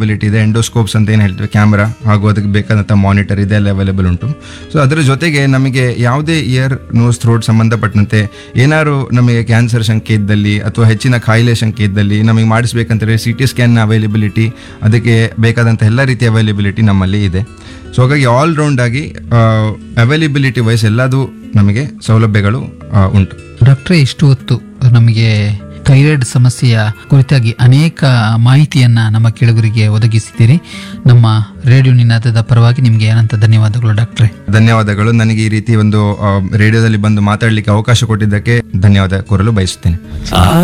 availability ಇದೆ ಎಂಡೋಸ್ಕೋಪ್ಸ್ ಅಂತ ಏನು ಹೇಳ್ತೀವಿ ಕ್ಯಾಮ್ರಾ ಹಾಗೂ ಅದಕ್ಕೆ ಬೇಕಾದಂಥ ಮಾನಿಟರ್ ಇದೆಲ್ಲ ಅವೈಲೇಬಲ್ ಉಂಟು ಸೊ ಅದರ ಜೊತೆಗೆ ನಮಗೆ ಯಾವುದೇ ಇಯರ್ ನೋಸ್ ಥ್ರೋಟ್ ಸಂಬಂಧಪಟ್ಟಂತೆ ಏನಾದ್ರು ನಮಗೆ ಕ್ಯಾನ್ಸರ್ ಶಂಕೆ ಇದ್ದಲ್ಲಿ ಅಥವಾ ಹೆಚ್ಚಿನ ಕಾಯಿಲೆ ಶಂಕೆ ಇದ್ದಲ್ಲಿ ನಮಗೆ ಮಾಡಿಸ್ಬೇಕಂತಂದ್ರೆ ಸಿ ಟಿ ಸ್ಕ್ಯಾನ್ನ ಅವೈಲೇಬಿಲಿಟಿ ಅದಕ್ಕೆ ಬೇಕಾದಂಥ ಎಲ್ಲ ರೀತಿಯ ಅವೈಲೇಬಿಲಿಟಿ ನಮ್ಮಲ್ಲಿ ಇದೆ ಸೊ ಹಾಗಾಗಿ ಆಲ್ ರೌಂಡ್ ಆಗಿ ಅವೈಲೇಬಿಲಿಟಿ ವೈಸ್ ಎಲ್ಲದೂ ನಮಗೆ ಸೌಲಭ್ಯಗಳು ಆ, ಉಂಟು ಡಾಕ್ಟ್ರೇ ಇಷ್ಟು ಹೊತ್ತು ನಮಗೆ ಥೈರಾಯ್ಡ್ ಸಮಸ್ಯೆಯ ಕುರಿತಾಗಿ ಅನೇಕ ಮಾಹಿತಿಯನ್ನ ನಮ್ಮ ಕೇಳುಗರಿಗೆ ಒದಗಿಸಿದ್ದೀರಿ ನಮ್ಮ ರೇಡಿಯೋ ನಿನಾದದ ಪರವಾಗಿ ನಿಮಗೆ ಅನಂತ ಧನ್ಯವಾದಗಳು ಡಾಕ್ಟ್ರೇ ಧನ್ಯವಾದಗಳು ನನಗೆ ಈ ರೀತಿ ಒಂದು ಆ, ರೇಡಿಯೋದಲ್ಲಿ ಬಂದು ಮಾತಾಡಲಿಕ್ಕೆ ಅವಕಾಶ ಕೊಟ್ಟಿದ್ದಕ್ಕೆ ಧನ್ಯವಾದ ಕೋರಲು ಬಯಸುತ್ತೇನೆ